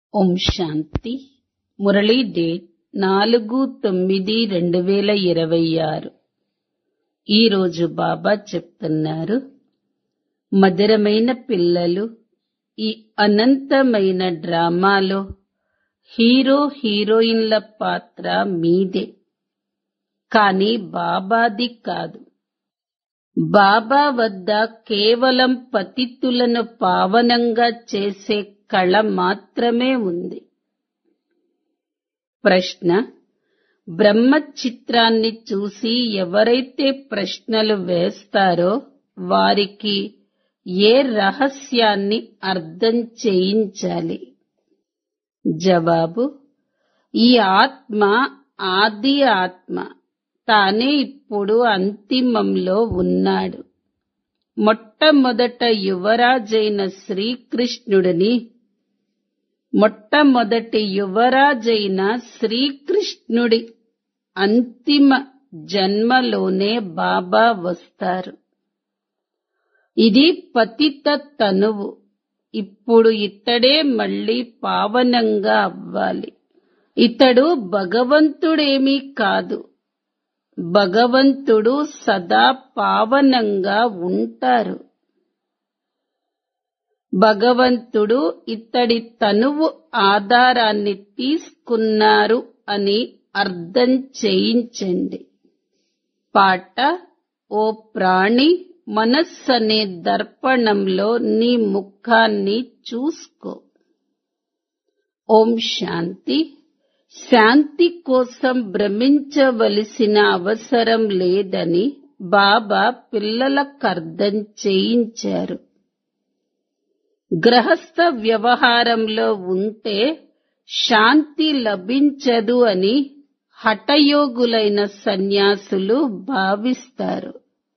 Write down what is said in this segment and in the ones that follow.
ఓం శాంతి Murali date నాలుగు తొమ్మిది రెండు వేల ఇరవై ఆరు ఈరోజు బాబా చెప్తున్నారు మధురమైన పిల్లలు ఈ అనంతమైన డ్రామాలో హీరో హీరోయిన్ల పాత్ర మీదే కానీ బాబాది కాదు బాబా వద్ద కేవలం పతితులను పావనంగా చేసే కళ మాత్రమే ఉంది ప్రశ్న బ్రహ్మ చిత్రాన్ని చూసి ఎవరైతే ప్రశ్నలు వేస్తారో వారికి ఏ రహస్యాన్ని అర్థం చేయించాలి జవాబు ఈ ఆత్మ ఆది ఆత్మ తానే ఇప్పుడు అంతిమంలో ఉన్నాడు మొట్టమొదట యువరాజైన శ్రీకృష్ణుడిని మొట్టమొదటి యువరాజైన శ్రీకృష్ణుడి అంతిమ జన్మలోనే బాబా వస్తారు ఇది పతిత తనువు ఇప్పుడు ఇతడే మళ్ళీ పావనంగా అవ్వాలి ఇతడు భగవంతుడేమీ కాదు భగవంతుడు సదా పావనంగా ఉంటారు భగవంతుడు ఇతడి తనువు ఆధారాన్ని తీసుకున్నారు అని అర్థం చేయించండి పాట ఓ ప్రాణి మనస్సనే దర్పణంలో నీ ముఖాన్ని చూసుకో ఓం శాంతి శాంతి కోసం భ్రమించవలసిన అవసరం లేదని బాబా పిల్లలకు అర్థం చేయించారు గ్రహస్థ వ్యవహారంలో ఉంటే శాంతి లభించదు అని హఠయోగులైన సన్యాసులు భావిస్తారు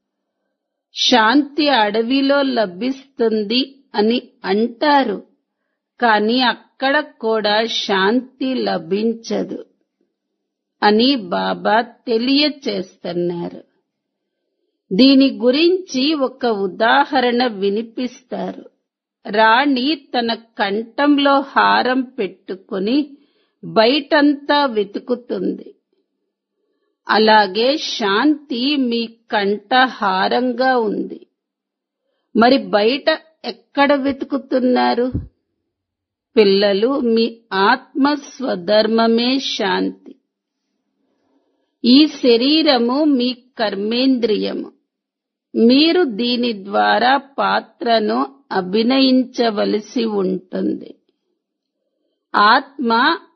శాంతి అడవిలో లభిస్తుంది అని అంటారు కానీ అక్కడ కూడా శాంతి లభించదు అని బాబా తెలియచేస్తున్నారు దీని గురించి ఒక ఉదాహరణ వినిపిస్తారు రాణి తన కంఠంలో హారం పెట్టుకుని బయటంతా వెతుకుతుంది అలాగే శాంతి మీ కంఠ హారంగా ఉంది మరి బయట ఎక్కడ వెతుకుతున్నారు పిల్లలు మీ ఆత్మ స్వధర్మమే శాంతి ఈ శరీరము మీ కర్మేంద్రియము మీరు దీని ద్వారా పాత్రను అభినయించవలసి ఉంటుంది ఆత్మ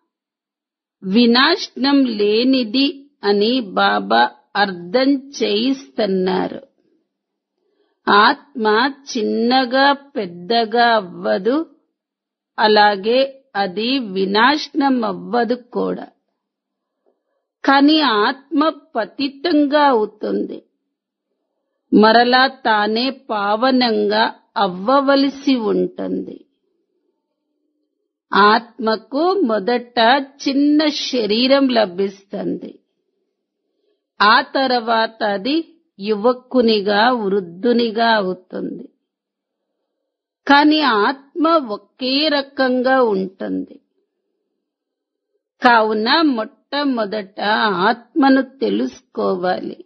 వినాశనం లేనిది అని బాబా అర్థం చేయిస్తున్నారు ఆత్మ చిన్నగా పెద్దగా అవ్వదు అలాగే అది వినాశనం అవ్వదు కూడా కానీ ఆత్మ పతితంగా అవుతుంది మరలా తానే పావనంగా అవ్వవలసి ఉంటుంది ఆత్మకు మొదట చిన్న శరీరం లభిస్తుంది ఆ తర్వాత అది యువకునిగా వృద్ధునిగా అవుతుంది కానీ ఆత్మ ఒకే రకంగా ఉంటుంది కావున మొట్టమొదట ఆత్మను తెలుసుకోవాలి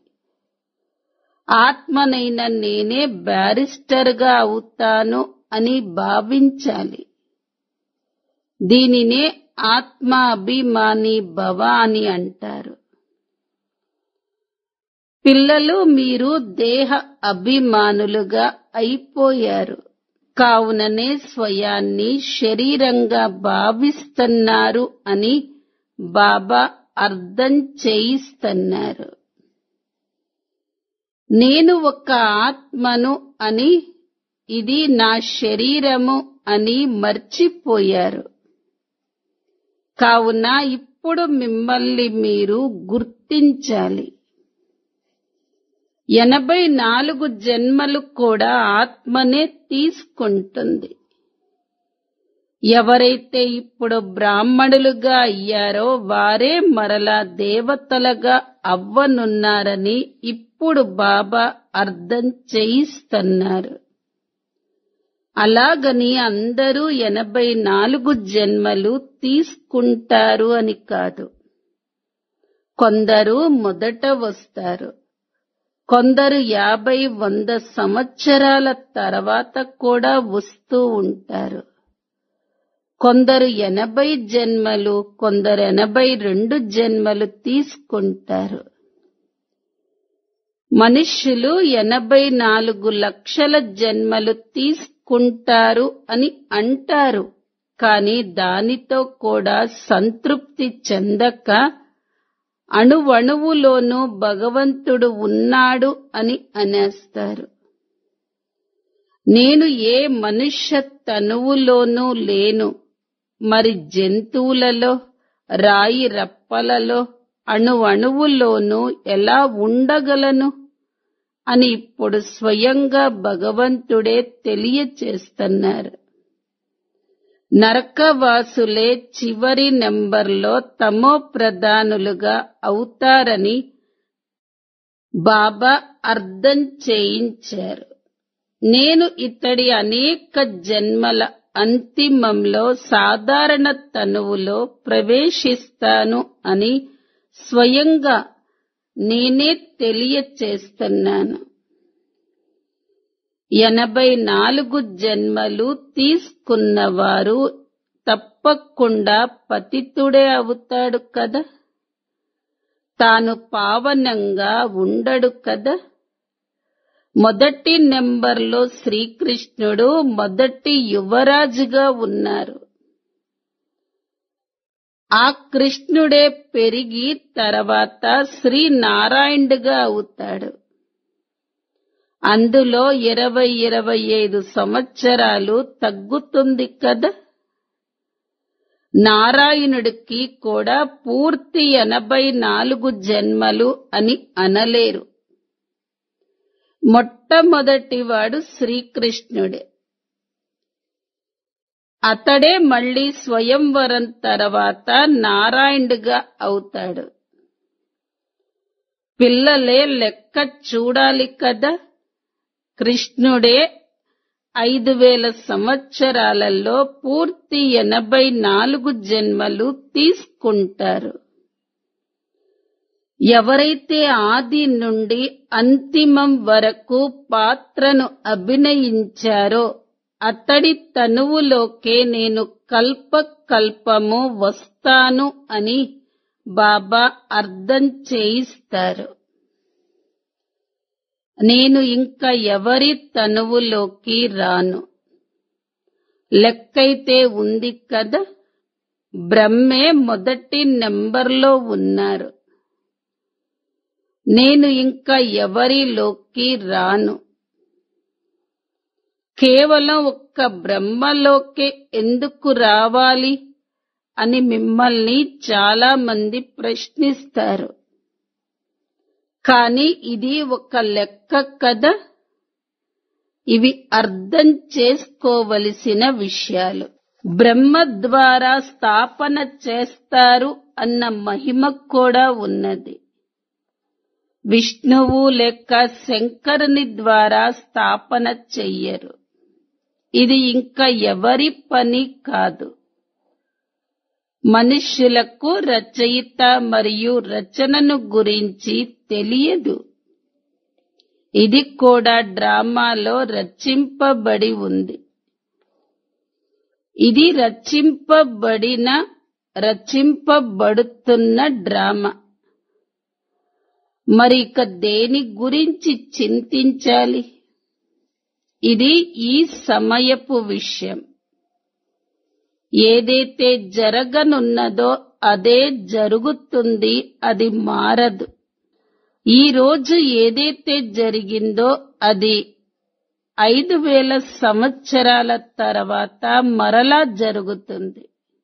ఆత్మనైన నేనే బ్యారిస్టర్గా అవుతాను అని భావించాలి దీనినే ఆత్మ అభిమాని భవ అని అంటారు పిల్లలు మీరు దేహ అభిమానులుగా అయిపోయారు కావుననే స్వయాన్ని శరీరంగా భావిస్తున్నారు అని బాబా అర్థం చేయిస్తున్నారు నేను ఒక ఆత్మను అని ఇది నా శరీరము అని మర్చిపోయారు కావున ఇప్పుడు మిమ్మల్ని మీరు గుర్తించాలి ఎనభై నాలుగు జన్మలు కూడా ఆత్మనే తీసుకుంటుంది ఎవరైతే ఇప్పుడు బ్రాహ్మణులుగా అయ్యారో వారే మరలా దేవతలుగా అవ్వనున్నారని ఇప్పుడు బాబా అర్థం చేయిస్తున్నారు అలాగని అందరూ ఎనభై నాలుగు జన్మలు తీసుకుంటారు అని కాదు కొందరు మొదట వస్తారు కొందరు యాభై వంద సంవత్సరాల తర్వాత కూడా వస్తూ ఉంటారు కొందరు ఎనభై జన్మలు కొందరు ఎనభై రెండు జన్మలు తీసుకుంటారు మనుష్యులు ఎనభై నాలుగు లక్షల జన్మలు తీసుకుంటారు అని అంటారు కాని దానితో కూడా సంతృప్తి చెందక అణువణువులోనూ భగవంతుడు ఉన్నాడు అని అనేస్తారు నేను ఏ మనుష్య తనువులోనూ లేను మరి జంతువులలో రాయి రప్పలలో అణువణువులోనూ ఎలా ఉండగలను అని ఇప్పుడు స్వయంగా భగవంతుడే తెలియచేస్తున్నారు నరకవాసులే చివరి నెంబర్లో తమో ప్రధానులుగా అవుతారని బాబా అర్థం చేయించారు నేను ఇతడి అనేక జన్మల అంతిమంలో సాధారణ తనువులో ప్రవేశిస్తాను అని స్వయంగా నేనే తెలియచేస్తున్నాను ఎనభై నాలుగు జన్మలు తీసుకున్నవారు తప్పకుండా పతితుడే అవుతాడు కదా తాను పావనంగా ఉండడు కదా మొదటి నెంబర్లో శ్రీకృష్ణుడు మొదటి యువరాజుగా ఉన్నారు ఆ కృష్ణుడే పెరిగి తర్వాత శ్రీనారాయణుడుగా అవుతాడు అందులో ఇరవై ఇరవై ఐదు సంవత్సరాలు తగ్గుతుంది కదా నారాయణుడికి కూడా పూర్తి ఎనభై నాలుగు జన్మలు అని అనలేరు మొట్టమొదటివాడు శ్రీకృష్ణుడే అతడే మళ్ళీ స్వయంవరం తర్వాత నారాయణుడిగా అవుతాడు పిల్లలే లెక్క చూడాలి కదా కృష్ణుడే ఐదు వేల సంవత్సరాలలో పూర్తి ఎనభై నాలుగు జన్మలు తీసుకుంటారు ఎవరైతే ఆది నుండి అంతిమం వరకు పాత్రను అభినయించారో అతడి తనువులోకే నేను కల్ప కల్పము వస్తాను అని బాబా అర్థం చేయిస్తారు నేను ఇంకా ఎవరి తనువులోకి రాను లెక్కైతే ఉంది కదా బ్రహ్మే మొదటి నెంబర్లో ఉన్నారు నేను ఇంకా ఎవరిలోకి రాను కేవలం ఒక్క బ్రహ్మలోకే ఎందుకు రావాలి అని మిమ్మల్ని చాలా మంది ప్రశ్నిస్తారు కానీ ఇది ఒక లెక్క కదా ఇవి అర్థం చేసుకోవలసిన విషయాలు బ్రహ్మ ద్వారా స్థాపన చేస్తారు అన్న మహిమ కూడా ఉన్నది విష్ణువు లేక శంకరుని ద్వారా స్థాపన చెయ్యరు ఇది ఇంకా ఎవరి పని కాదు మనుష్యులకు రచయిత మరియు రచనను గురించి తెలియదు ఇది కూడా డ్రామాలో రచింపబడి ఉంది ఇది రచింపబడిన రచింపబడుతున్న డ్రామా మరి ఇక దేని గురించి చింతించాలి ఇది ఈ సమయపు విషయం ఏదైతే జరగనున్నదో అదే జరుగుతుంది అది మారదు ఈ రోజు ఏదైతే జరిగిందో అది ఐదు వేల సంవత్సరాల తర్వాత మరలా జరుగుతుంది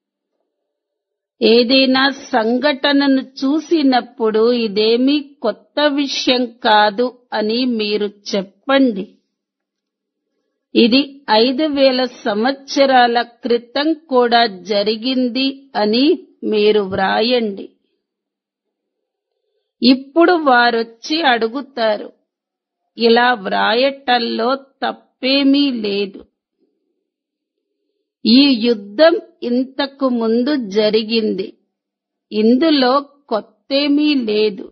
ఏదైనా సంఘటనను చూసినప్పుడు ఇదేమీ కొత్త విషయం కాదు అని మీరు చెప్పండి ఇది ఐదు వేల సంవత్సరాల క్రితం కూడా జరిగింది అని మీరు వ్రాయండి ఇప్పుడు వారొచ్చి అడుగుతారు ఇలా వ్రాయటంలో తప్పేమీ లేదు ఈ యుద్ధం ఇంతకు ముందు జరిగింది ఇందులో కొత్తేమీ లేదు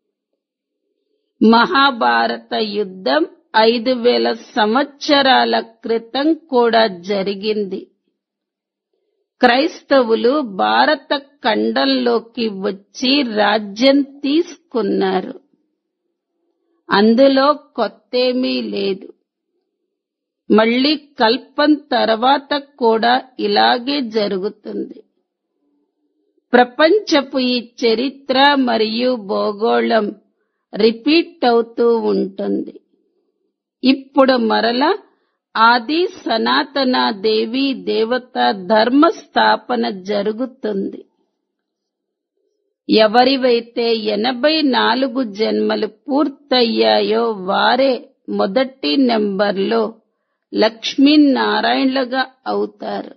మహాభారత యుద్ధం ఐదు వేల సంవత్సరాల క్రితం కూడా జరిగింది క్రైస్తవులు భారత ఖండంలోకి వచ్చి రాజ్యం తీసుకున్నారు అందులో కొత్తేమీ లేదు మళ్ళీ కల్పం తర్వాత కూడా ఇలాగే జరుగుతుంది ప్రపంచపు ఈ చరిత్ర మరియు భూగోళం రిపీట్ అవుతూ ఉంటుంది ఇప్పుడు మరల ఆది సనాతన దేవి దేవత ధర్మ స్థాపన జరుగుతుంది ఎవరివైతే ఎనభై నాలుగు జన్మలు పూర్తయ్యాయో వారే మొదటి నెంబర్లో లక్ష్మీనారాయణలుగా అవుతారు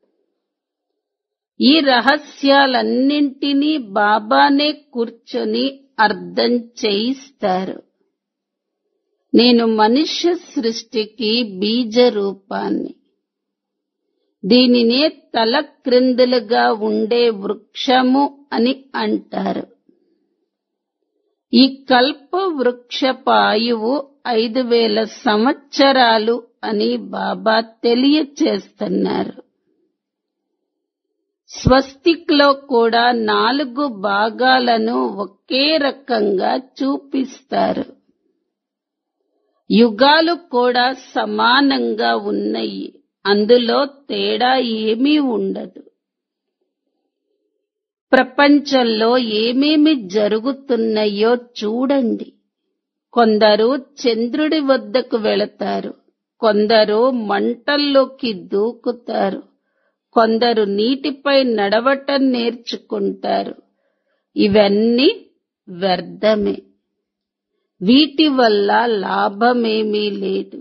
ఈ రహస్యాలన్నింటినీ బాబానే కూర్చొని అర్థం చేయిస్తారు నేను మనుష్య సృష్టికి బీజ రూపాన్ని దీనినే తల క్రిందులుగా ఉండే వృక్షము అని అంటారు ఈ కల్ప వృక్షపు ఆయువు ఐదు వేల సంవత్సరాలు అని బాబా తెలియచేస్తున్నారు స్వస్తిక్లో కూడా నాలుగు భాగాలను ఒకే రకంగా చూపిస్తారు యుగాలు కూడా సమానంగా ఉన్నాయి అందులో తేడా ఏమీ ఉండదు ప్రపంచంలో ఏమేమి జరుగుతున్నాయో చూడండి కొందరు చంద్రుడి వద్దకు వెళతారు కొందరు మంటల్లోకి దూకుతారు కొందరు నీటిపై నడవటం నేర్చుకుంటారు ఇవన్నీ వ్యర్థమే వీటి వల్ల లాభమేమీ లేదు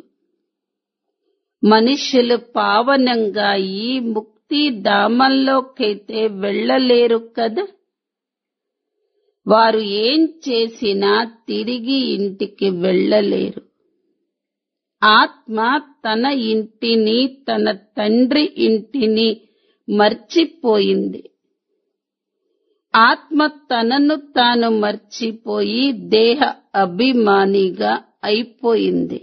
మనుషులు పావనంగా ఈ ముక్తి ధామంలోకైతే వెళ్ళలేరు కదా వారు ఏం చేసినా తిరిగి ఇంటికి వెళ్ళలేరు ఆత్మ తన ఇంటిని తన తండ్రి ఇంటిని మర్చిపోయింది ఆత్మ తనను తాను మర్చిపోయి దేహ అభిమానిగా అయిపోయింది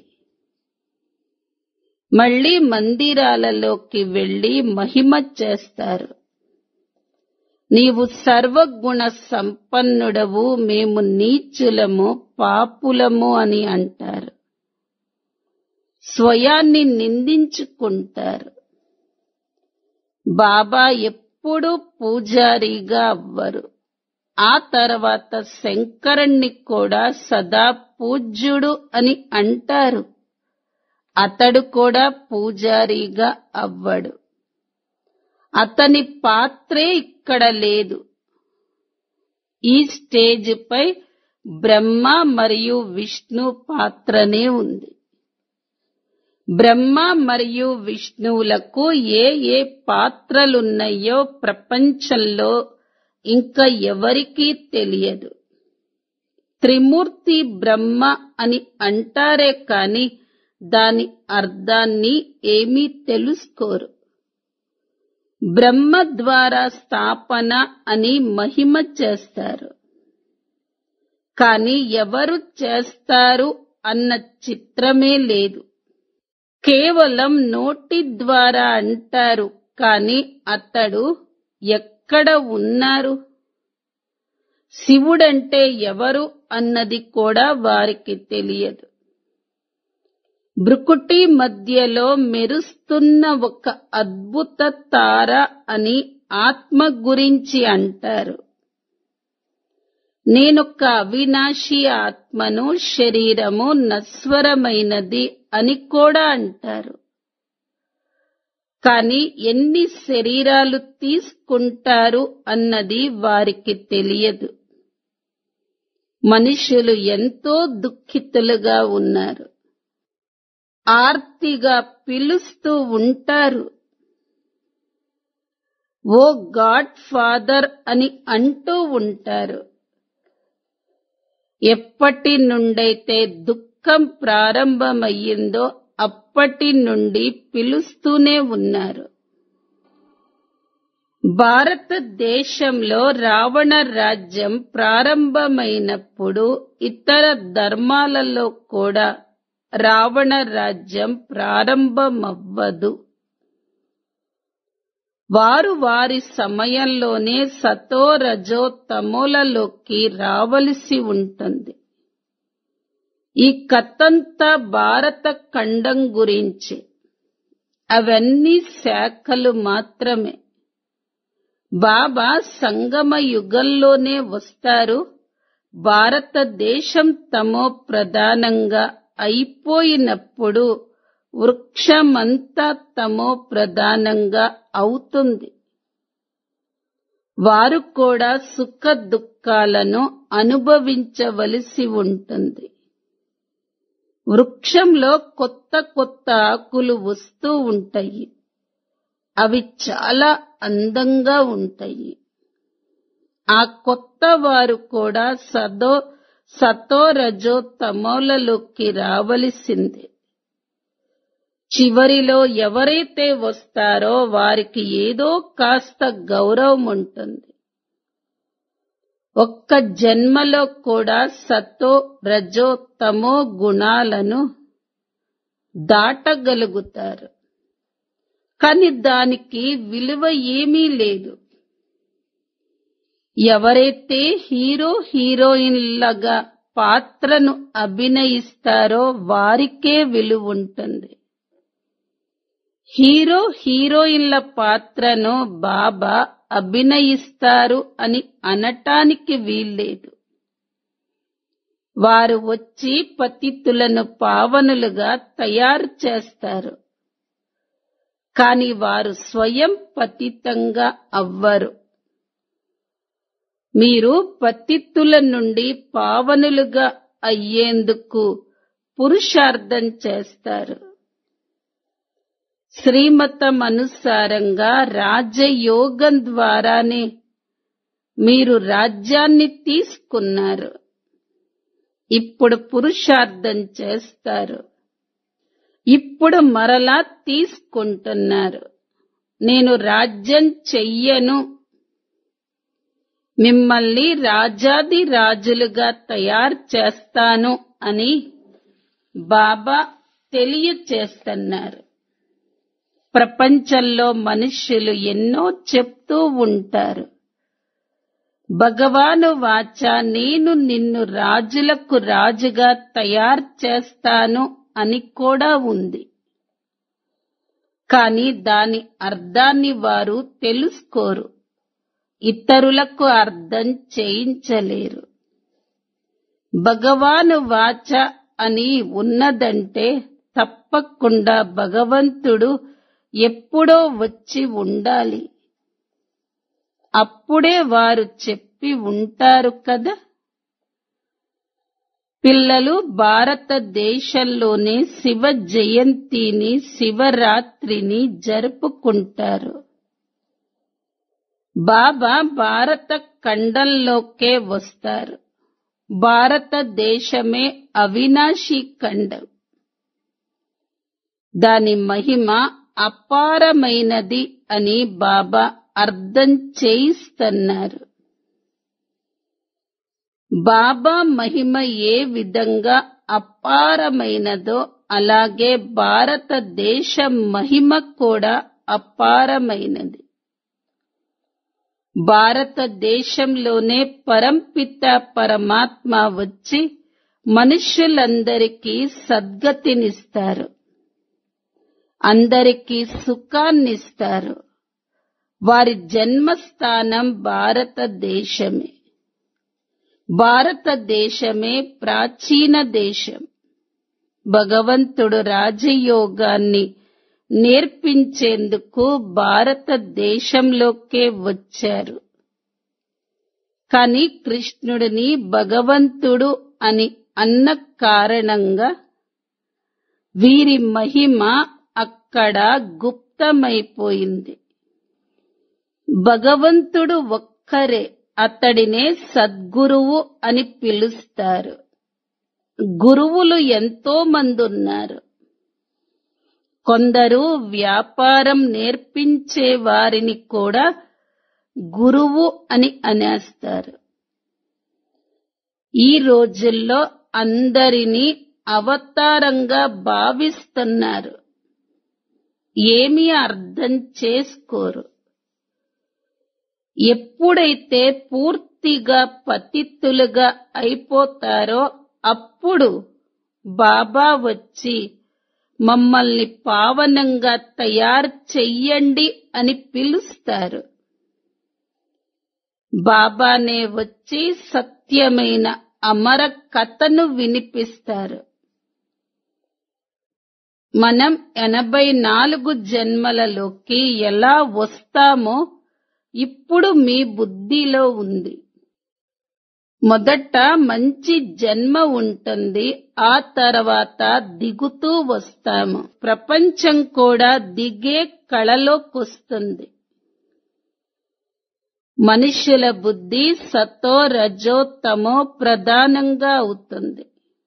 మళ్ళీ మందిరాలలోకి వెళ్లి మహిమ చేస్తారు నీవు సర్వగుణ సంపన్నుడవు మేము నీచులము పాపులము అని అంటారు స్వయాన్ని నిందించుకుంటారు బాబా ఎప్పుడూ పూజారిగా అవ్వరు ఆ తర్వాత శంకరుణ్ణి కూడా సదా పూజ్యుడు అని అంటారు అతడు కూడా పూజారిగా అవ్వడు అతని పాత్రే ఇక్కడ లేదు ఈ స్టేజ్ పై బ్రహ్మ మరియు విష్ణు పాత్రనే ఉంది బ్రహ్మ మరియు విష్ణువులకు ఏ ఏ పాత్రలున్నాయో ప్రపంచంలో ఇంకా ఎవరికీ తెలియదు త్రిమూర్తి బ్రహ్మ అని అంటారే కాని దాని అర్థాన్ని ఏమీ తెలుసుకోరు బ్రహ్మ ద్వారా స్థాపన అని మహిమ చేస్తారు కాని ఎవరు చేస్తారు అన్న చిత్రమే లేదు కేవలం నోటి ద్వారా అంటారు కాని అతడు ఎక్కడ ఉన్నారు శివుడంటే ఎవరు అన్నది కూడా వారికి తెలియదు బ్రుకుటి మధ్యలో మెరుస్తున్న ఒక అద్భుత తార అని ఆత్మ గురించి అంటారు నేనొక అవినాశి ఆత్మను శరీరము నశ్వరమైనది అని కూడా అంటారు కాని ఎన్ని శరీరాలు తీసుకుంటారు అన్నది వారికి తెలియదు మనుషులు ఎంతో దుఃఖితులుగా ఉన్నారు ఆర్తిగా పిలుస్తూ ఉంటారు ఓ గాడ్ ఫాదర్ అని అంటూ ఉంటారు ఎప్పటి నుండైతే దుఃఖం ప్రారంభమయ్యిందో అప్పటి నుండి పిలుస్తూనే ఉన్నారు భారతదేశంలో రావణ రాజ్యం ప్రారంభమైనప్పుడు ఇతర ధర్మాలలో కూడా రావణ రాజ్యం ప్రారంభమవ్వదు వారు వారి సమయంలోనే సతో రజో తమోలలోకి రావలసి ఉంటుంది ఈ కథంతా భారత ఖండం గురించి అవన్నీ శాఖలు మాత్రమే బాబా సంగమ యుగంలోనే వస్తారు భారతదేశం తమో ప్రధానంగా అయిపోయినప్పుడు వృక్షమంతా తమో ప్రధానంగా అవుతుంది వారు కూడా సుఖ దుఃఖాలను అనుభవించవలసి ఉంటుంది వృక్షంలో కొత్త కొత్త ఆకులు వస్తూ ఉంటాయి అవి చాలా అందంగా ఉంటాయి ఆ కొత్త వారు కూడా సదో సతో రజో తమోలలోకి రావలసిందే చివరిలో ఎవరైతే వస్తారో వారికి ఏదో కాస్త గౌరవం ఉంటుంది ఒక్క జన్మలో కూడా సతో రజో తమో గుణాలను దాటగలుగుతారు కాని దానికి విలువ ఏమీ లేదు ఎవరైతే హీరో హీరోయిన్లగా పాత్రను అభినయిస్తారో వారికే విలువ ఉంటుంది హీరో హీరోయిన్ల పాత్రను బాబా అభినయిస్తారు అని అనటానికి వీల్లేదు వారు వచ్చి పతితులను పావనులుగా తయారు చేస్తారు కాని వారు స్వయం పతితంగా అవ్వరు మీరు పతిత్తుల నుండి పావనులుగా అయ్యేందుకు పురుషార్థం చేస్తారు శ్రీమతం అనుసారంగా రాజయోగం ద్వారానే మీరు రాజ్యాన్ని తీసుకున్నారు ఇప్పుడు పురుషార్థం చేస్తారు ఇప్పుడు మరలా తీసుకుంటున్నారు నేను రాజ్యం చెయ్యను మిమ్మల్ని రాజాది రాజులుగా తయారు చేస్తాను అని బాబా తెలియచేస్తున్నారు ప్రపంచంలో మనుష్యులు ఎన్నో చెప్తూ ఉంటారు భగవాను వాచ నేను నిన్ను రాజులకు రాజుగా తయారు చేస్తాను అని కూడా ఉంది కాని దాని అర్థాన్ని వారు తెలుసుకోరు ఇతరులకు అర్థం చేయించలేరు భగవాను వాచ అని ఉన్నదంటే తప్పకుండా భగవంతుడు ఎప్పుడో వచ్చి ఉండాలి అప్పుడే వారు చెప్పి ఉంటారు కదా పిల్లలు భారతదేశంలోనే శివ జయంతిని శివరాత్రిని జరుపుకుంటారు బాబా భారత ఖండంలోకే వస్తారు భారతదేశమే అవినాశి ఖండం దాని మహిమ అపారమైనది అని బాబా అర్థం చేయిస్తున్నారు బాబా మహిమ ఏ విధంగా అపారమైనదో అలాగే భారతదేశ మహిమ కూడా అపారమైనది భారతదేశంలోనే పరంపిత పరమాత్మ వచ్చి మనుష్యులందరికీ సద్గతినిస్తారు అందరికీ సుఖాన్నిస్తారు వారి జన్మస్థానం భారతదేశమే భారతదేశమే ప్రాచీన దేశం భగవంతుడు రాజయోగాన్ని నేర్పించేందుకు భారతదేశంలోకే వచ్చారు కాని కృష్ణుడిని భగవంతుడు అని అన్న కారణంగా వీరి మహిమ అక్కడ గుప్తమైపోయింది భగవంతుడు ఒక్కరే అతడినే సద్గురువు అని పిలుస్తారు గురువులు ఎంతో మంది ఉన్నారు కొందరు వ్యాపారం నేర్పించే వారిని కూడా గురువు అని అనేస్తారు ఈ రోజుల్లో అందరినీ అవతారంగా భావిస్తున్నారు ఏమీ అర్థం చేసుకోరు ఎప్పుడైతే పూర్తిగా పతిత్తులుగా అయిపోతారో అప్పుడు బాబా వచ్చి మమ్మల్ని పావనంగా తయారు చెయ్యండి అని పిలుస్తారు బాబానే వచ్చి సత్యమైన అమర కథను వినిపిస్తారు మనం ఎనభై నాలుగు జన్మలలోకి ఎలా వస్తామో ఇప్పుడు మీ బుద్ధిలో ఉంది మొదట మంచి జన్మ ఉంటుంది ఆ తర్వాత దిగుతూ వస్తాము ప్రపంచం కూడా దిగే కళలోకొస్తుంది మనుషుల బుద్ధి సతో రజో తమో ప్రధానంగా అవుతుంది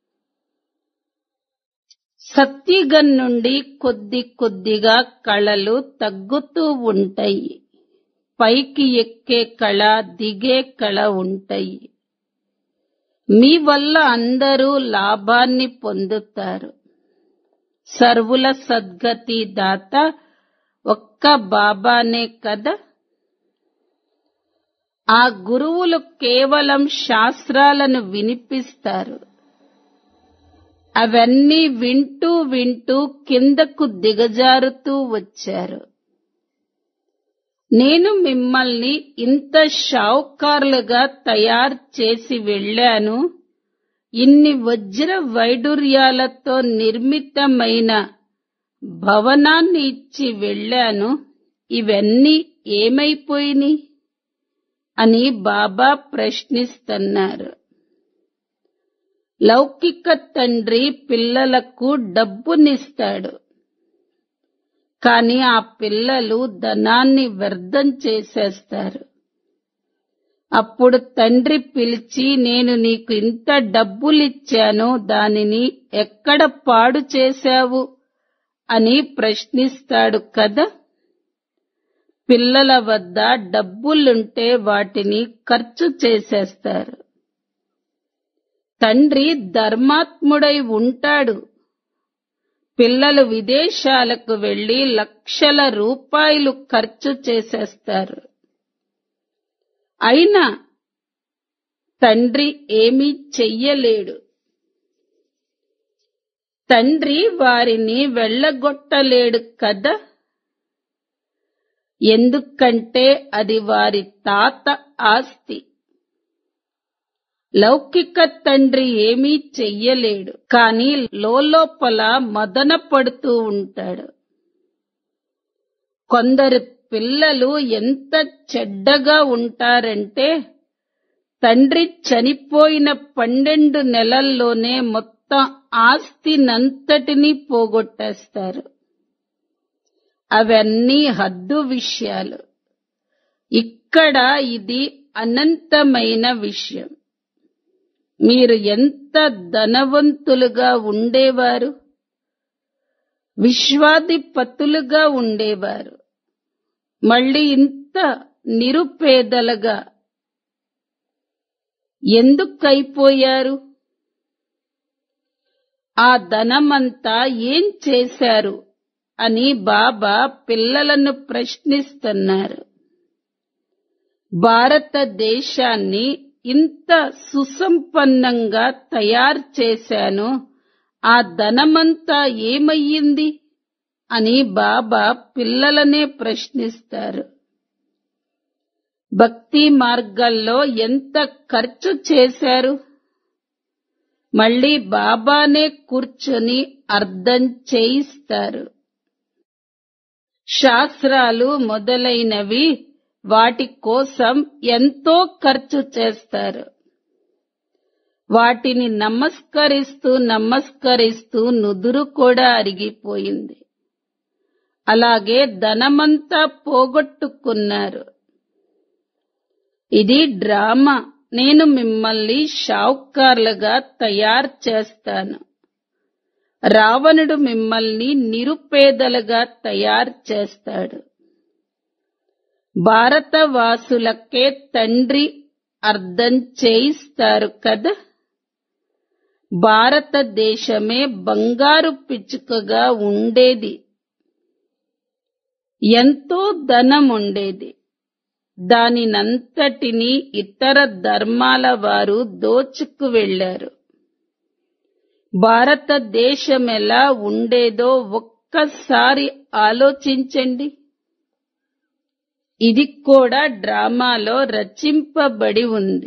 సత్యగన్ నుండి కొద్ది కొద్దిగా కళలు తగ్గుతూ ఉంటాయి పైకి ఎక్కే కళ దిగే కళ ఉంటాయి మీ వల్ల అందరూ లాభాన్ని పొందుతారు సర్వుల సద్గతి దాత ఒక్క బాబానే కదా ఆ గురువులు కేవలం శాస్త్రాలను వినిపిస్తారు అవన్నీ వింటూ వింటూ కిందకు దిగజారుతూ వచ్చారు నేను మిమ్మల్ని ఇంత షావుకారులుగా తయారు చేసి వెళ్ళాను ఇన్ని వజ్ర వైడూర్యాలతో నిర్మితమైన భవనాన్ని ఇచ్చి వెళ్ళాను ఇవన్నీ ఏమైపోయినాయి అని బాబా ప్రశ్నిస్తున్నారు లౌకిక తండ్రి పిల్లలకు డబ్బునిస్తాడు కాని ఆ పిల్లలు ధనాన్ని వ్యర్థం చేసేస్తారు అప్పుడు తండ్రి పిలిచి నేను నీకు ఇంత డబ్బులిచ్చాను దానిని ఎక్కడ పాడు చేశావు అని ప్రశ్నిస్తాడు కదా పిల్లల వద్ద డబ్బులుంటే వాటిని ఖర్చు చేసేస్తారు తండ్రి ధర్మాత్ముడై ఉంటాడు పిల్లలు విదేశాలకు వెళ్లి లక్షల రూపాయలు ఖర్చు చేసేస్తారు అయినా తండ్రి ఏమీ చెయ్యలేడు తండ్రి వారిని వెళ్ళగొట్టలేడు కదా ఎందుకంటే అది వారి తాత ఆస్తి లౌకిక తండ్రి ఏమీ చెయ్యలేడు కాని లోపల మదన పడుతూ ఉంటాడు కొందరు పిల్లలు ఎంత చెడ్డగా ఉంటారంటే తండ్రి చనిపోయిన పన్నెండు నెలల్లోనే మొత్తం ఆస్తినంతటినీ పోగొట్టేస్తారు అవన్నీ హద్దు విషయాలు ఇక్కడ ఇది అనంతమైన విషయం మీరు ఎంత ధనవంతులుగా ఉండేవారు విశ్వాధిపతులుగా ఉండేవారు మళ్ళీ ఇంత నిరుపేదలుగా ఎందుకైపోయారు ఆ ధనమంతా ఏం చేశారు అని బాబా పిల్లలను ప్రశ్నిస్తున్నారు భారతదేశాన్ని ఇంత సుసంపన్నంగా తయారు చేశాను ఆ ధనమంతా ఏమయ్యింది అని బాబా పిల్లలనే ప్రశ్నిస్తారు భక్తి మార్గాల్లో ఎంత ఖర్చు చేశారు మళ్ళీ బాబానే కూర్చొని అర్థం చేయిస్తారు శాస్త్రాలు మొదలైనవి వాటి కోసం ఎంతో ఖర్చు చేస్తారు వాటిని నమస్కరిస్తూ నమస్కరిస్తూ నుదురు కూడా అరిగిపోయింది అలాగే ధనమంతా పోగొట్టుకున్నారు ఇది డ్రామా నేను మిమ్మల్ని షావుకార్లుగా తయారు చేస్తాను రావణుడు మిమ్మల్ని నిరుపేదలుగా తయారు చేస్తాడు భారతవాసులకే తండ్రి అర్థం చేయిస్తారు కదా భారతదేశమే బంగారు పిచ్చుకగా ఉండేది ఎంతో ధనం ఉండేది దానినంతటినీ ఇతర ధర్మాల వారు దోచుకు వెళ్లారు భారతదేశం ఎలా ఉండేదో ఒక్కసారి ఆలోచించండి ఇది కూడా డ్రామాలో రచింపబడి ఉంది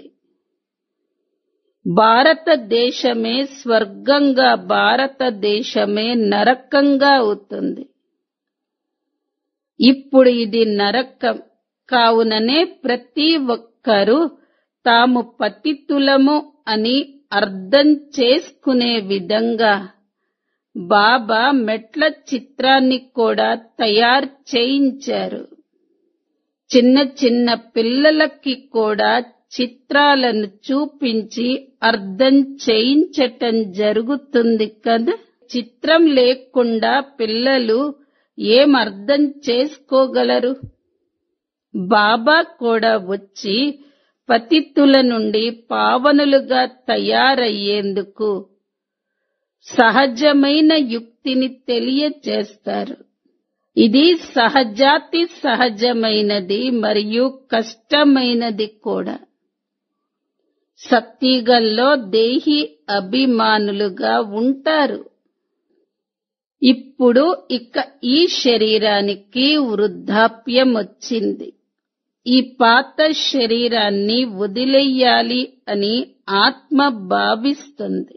భారతదేశమే స్వర్గంగా భారతదేశమే నరకంగా అవుతుంది ఇప్పుడు ఇది నరకం కావుననే ప్రతి ఒక్కరూ తాము పతితులము అని అర్థం చేసుకునే విధంగా బాబా మెట్ల చిత్రాన్ని కూడా తయారు చేయించారు చిన్న చిన్న పిల్లలకి కూడా చిత్రాలను చూపించి అర్థం చేయించటం జరుగుతుంది కదా చిత్రం లేకుండా పిల్లలు ఏం అర్థం చేసుకోగలరు బాబా కూడా వచ్చి పతితుల నుండి పావనులుగా తయారయ్యేందుకు సహజమైన యుక్తిని తెలియచేస్తారు ఇది సహజాతి సహజమైనది మరియు కష్టమైనది కూడా సత్తిగల్లో దేహి అభిమానులుగా ఉంటారు ఇప్పుడు ఇక ఈ శరీరానికి వృద్ధాప్యం వచ్చింది ఈ పాత శరీరాన్ని వదిలేయాలి అని ఆత్మ భావిస్తుంది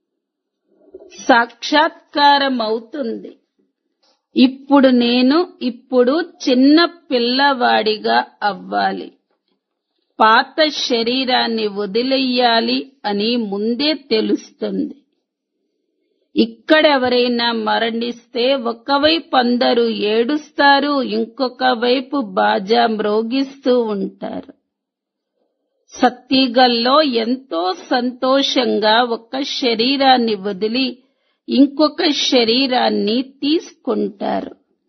సాక్షాత్కారం అవుతుంది ఇప్పుడు నేను ఇప్పుడు చిన్న పిల్లవాడిగా అవ్వాలి పాత శరీరాన్ని వదిలేయాలి అని ముందే తెలుస్తుంది ఇక్కడెవరైనా మరణిస్తే ఒకవైపు అందరూ ఏడుస్తారు ఇంకొక వైపు బాజా మ్రోగిస్తూ ఉంటారు సత్తిగల్లో ఎంతో సంతోషంగా ఒక శరీరాన్ని వదిలి ఇంకొక శరీరాన్ని తీసుకుంటారు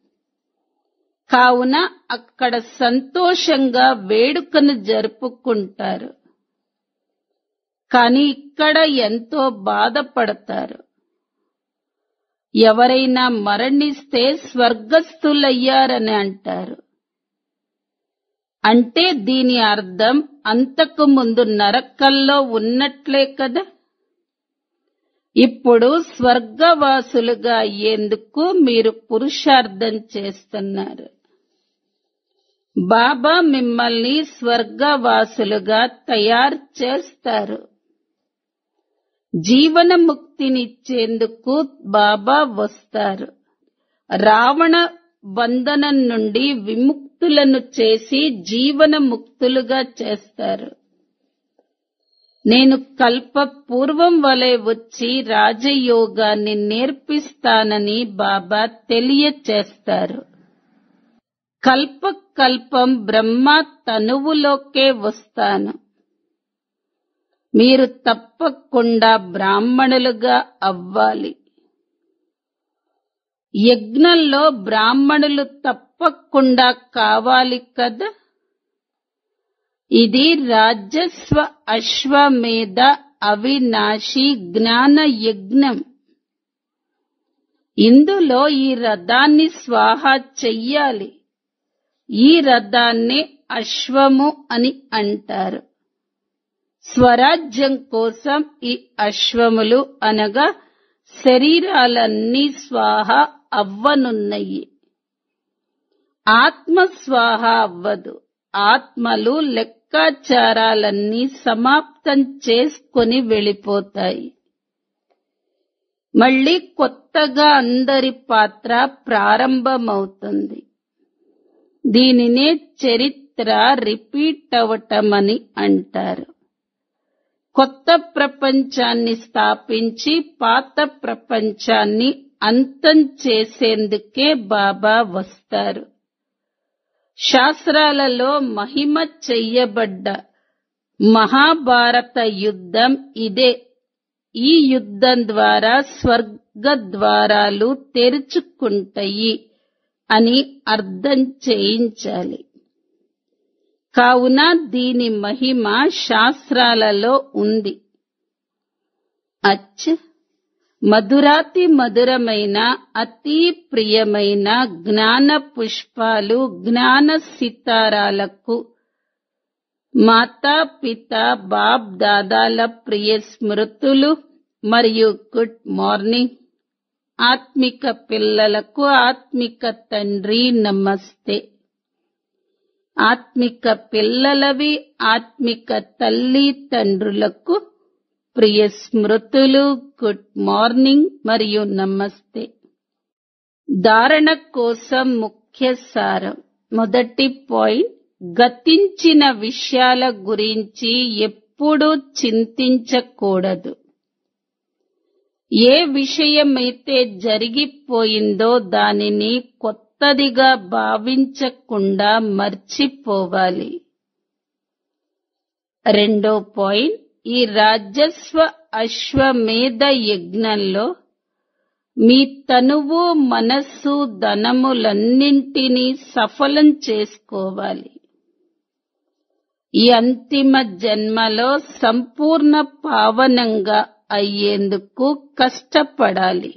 కావున అక్కడ సంతోషంగా వేడుకను జరుపుకుంటారు కాని ఇక్కడ ఎంతో బాధపడతారు ఎవరైనా మరణిస్తే స్వర్గస్థులయ్యారని అంటారు అంటే దీని అర్థం అంతకు ముందు నరకల్లో ఉన్నట్లే కదా ఇప్పుడు స్వర్గవాసులుగా అయ్యేందుకు మీరు పురుషార్థం చేస్తున్నారు బాబా మిమ్మల్ని స్వర్గవాసులుగా తయారు చేస్తారు జీవన ముక్తినిచ్చేందుకు బాబా వస్తారు రావణ బంధనం నుండి విముక్తులను చేసి జీవన ముక్తులుగా చేస్తారు నేను కల్ప పూర్వం వలె వచ్చి రాజయోగాన్ని నేర్పిస్తానని బాబా తెలియచేస్తారు కల్ప కల్పం బ్రహ్మ తనువులోకే వస్తాను మీరు తప్పకుండా బ్రాహ్మణులుగా అవ్వాలి యజ్ఞంలో బ్రాహ్మణులు తప్పకుండా కావాలి కదా ఇది రాజస్వ అశ్వమేధ అవినాశి జ్ఞాన యజ్ఞం ఇందులో ఈ రథాన్ని స్వాహా చెయ్యాలి ఈ రథాన్ని అశ్వము అని అంటారు స్వరాజ్యం కోసం ఈ అశ్వములు అనగా శరీరాలన్నీ స్వాహ అవ్వనున్నాయి ఆత్మ స్వాహ అవ్వదు ఆత్మలు లెక్కాచారాలన్నీ సమాప్తం చేసుకొని వెళ్ళిపోతాయి మళ్ళీ కొత్తగా అందరి పాత్ర ప్రారంభమవుతుంది దీనినే చరిత్ర రిపీట్ అవటమని అంటారు కొత్త ప్రపంచాన్ని స్థాపించి పాత ప్రపంచాన్ని అంతం చేసేందుకే బాబా వస్తారు శాస్త్రాలలో మహిమ చెయ్యబడ్డ మహాభారత యుద్ధం ఇదే ఈ యుద్ధం ద్వారా స్వర్గ ద్వారాలు తెరుచుకుంటాయి అని అర్థం చేయించాలి కావున దీని మహిమ శాస్త్రాలలో ఉంది అచ్ మధురాతి మధురమైన అతి ప్రియమైన జ్ఞాన పుష్పాలు జ్ఞాన సితారాలకు మాతా పిత బాప్ దాదాల ప్రియ స్మృతులు మరియు గుడ్ మార్నింగ్ ఆత్మిక పిల్లలకు ఆత్మిక తండ్రి నమస్తే ఆత్మిక పిల్లలవి ఆత్మిక తల్లి తండ్రులకు ప్రియ స్మృతులు గుడ్ మార్నింగ్ మరియు నమస్తే ధారణ కోసం ముఖ్య సారం మొదటి పాయింట్ గతించిన విషయాల గురించి ఎప్పుడూ చింతించకూడదు ఏ విషయమైతే జరిగిపోయిందో దానిని కొత్తదిగా భావించకుండా మర్చిపోవాలి రెండో పాయింట్ ఈ రాజస్వ అశ్వమేధ యజ్ఞంలో మీ తనువు మనస్సు ధనములన్నింటినీ సఫలం చేసుకోవాలి ఈ అంతిమ జన్మలో సంపూర్ణ పావనంగా అయ్యేందుకు కష్టపడాలి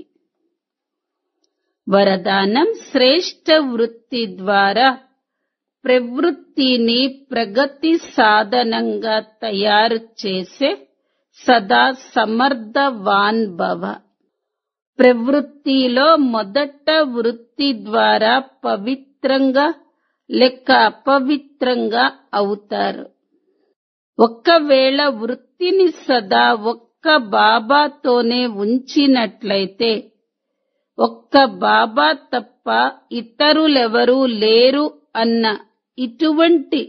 వరదానం శ్రేష్ట వృత్తి ద్వారా ప్రవృత్తిని ప్రగతి సాధనంగా తయారు చేసే సదా సమర్థవాన్ భవ ప్రవృత్తిలో మొదట వృత్తి ద్వారా పవిత్రంగా లేక అపవిత్రంగా అవుతారు ఒక్కవేళ వృత్తిని సదా ఒక్క బాబాతోనే ఉంచినట్లయితే ఒక్క బాబా తప్ప ఇతరులెవరూ లేరు అన్న ఇటువంటి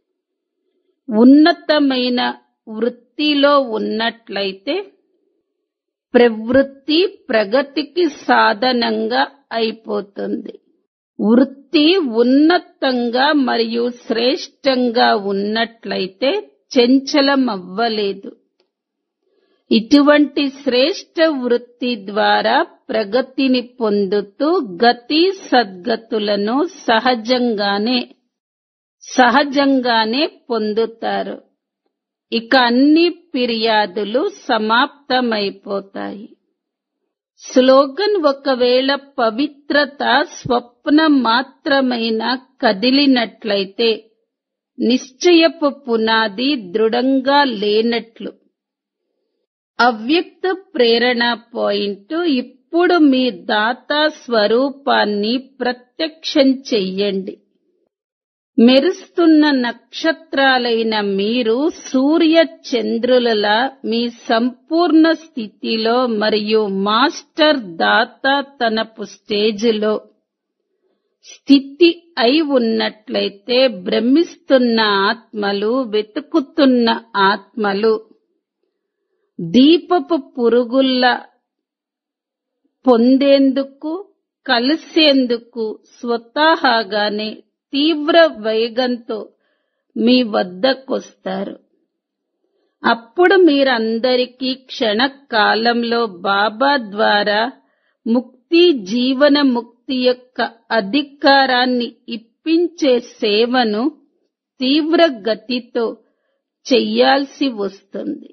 ఉన్నతమైన వృత్తిలో ఉన్నట్లయితే ప్రవృత్తి ప్రగతికి సాధనంగా అయిపోతుంది వృత్తి ఉన్నతంగా మరియు శ్రేష్టంగా ఉన్నట్లయితే చంచలం అవ్వలేదు ఇటువంటి శ్రేష్ట వృత్తి ద్వారా ప్రగతిని పొందుతూ గతి సద్గతులను సహజంగానే సహజంగానే పొందుతారు ఇక అన్ని ఫిర్యాదులు సమాప్తమైపోతాయి స్లోగన్ ఒకవేళ పవిత్రత స్వప్నం మాత్రమైన కదిలినట్లయితే నిశ్చయపు పునాది దృఢంగా లేనట్లు అవ్యక్త ప్రేరణ పాయింట్ ఇప్పుడు మీ దాతా స్వరూపాన్ని ప్రత్యక్షం చెయ్యండి మెరుస్తున్న నక్షత్రాలైన మీరు సూర్య చంద్రులలా మీ సంపూర్ణ స్థితిలో మరియు మాస్టర్ దాత తనపు స్టేజిలో స్థితి అయి ఉన్నట్లయితే భ్రమిస్తున్న ఆత్మలు వెతుకుతున్న ఆత్మలు దీపపు పురుగుల్లా పొందేందుకు కలిసేందుకు స్వతహాగానే తీవ్ర వేగంతో మీ వద్దకొస్తారు అప్పుడు మీరందరికీ క్షణకాలంలో బాబా ద్వారా ముక్తి జీవన ముక్తి యొక్క అధికారాన్ని ఇప్పించే సేవను తీవ్ర గతితో చెయ్యాల్సి వస్తుంది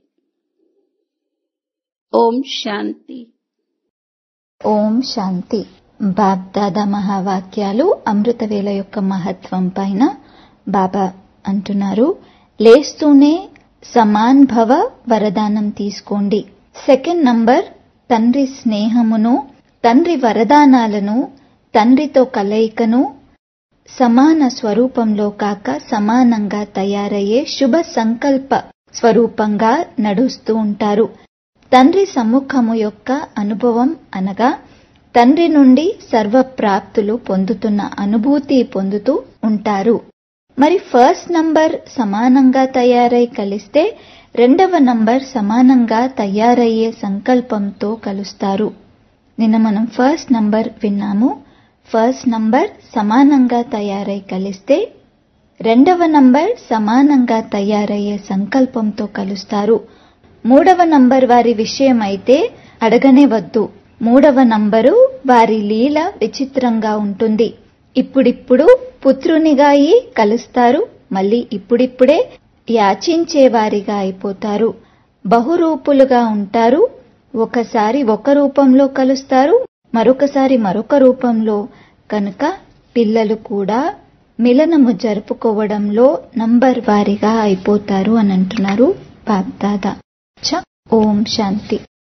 ఓం శాంతి ఓం శాంతి బాబ్దాదా మహావాక్యాలు అమృతవేళ యొక్క మహత్వం పైన బాబా అంటున్నారు లేస్తూనే సమాన్ భవ వరదానం తీసుకోండి సెకండ్ నంబర్ తండ్రి స్నేహమును తండ్రి వరదానాలను తండ్రితో కలయికను సమాన స్వరూపంలో కాక సమానంగా తయారయ్యే శుభ సంకల్ప స్వరూపంగా నడుస్తూ ఉంటారు తండ్రి సమ్ముఖము యొక్క అనుభవం అనగా తండ్రి నుండి సర్వ ప్రాప్తులు పొందుతున్న అనుభూతి పొందుతూ ఉంటారు మరి ఫస్ట్ నంబర్ సమానంగా తయారై కలిస్తే రెండవ నంబర్ సమానంగా తయారయ్యే సంకల్పంతో కలుస్తారు నిన్న మనం ఫస్ట్ నంబర్ విన్నాము ఫస్ట్ నంబర్ సమానంగా తయారై కలిస్తే రెండవ నంబర్ సమానంగా తయారయ్యే సంకల్పంతో కలుస్తారు మూడవ నంబర్ వారి విషయం అయితే అడగనే వద్దు మూడవ నంబరు వారి లీల విచిత్రంగా ఉంటుంది ఇప్పుడిప్పుడు పుత్రునిగా అయి కలుస్తారు మళ్ళీ ఇప్పుడిప్పుడే యాచించేవారిగా అయిపోతారు బహురూపులుగా ఉంటారు ఒకసారి ఒక రూపంలో కలుస్తారు మరొకసారి మరొక రూపంలో కనుక పిల్లలు కూడా మిలనము జరుపుకోవడంలో నంబర్ వారిగా అయిపోతారు అని అంటున్నారు బాబ్దాదా చ ఓం శాంతి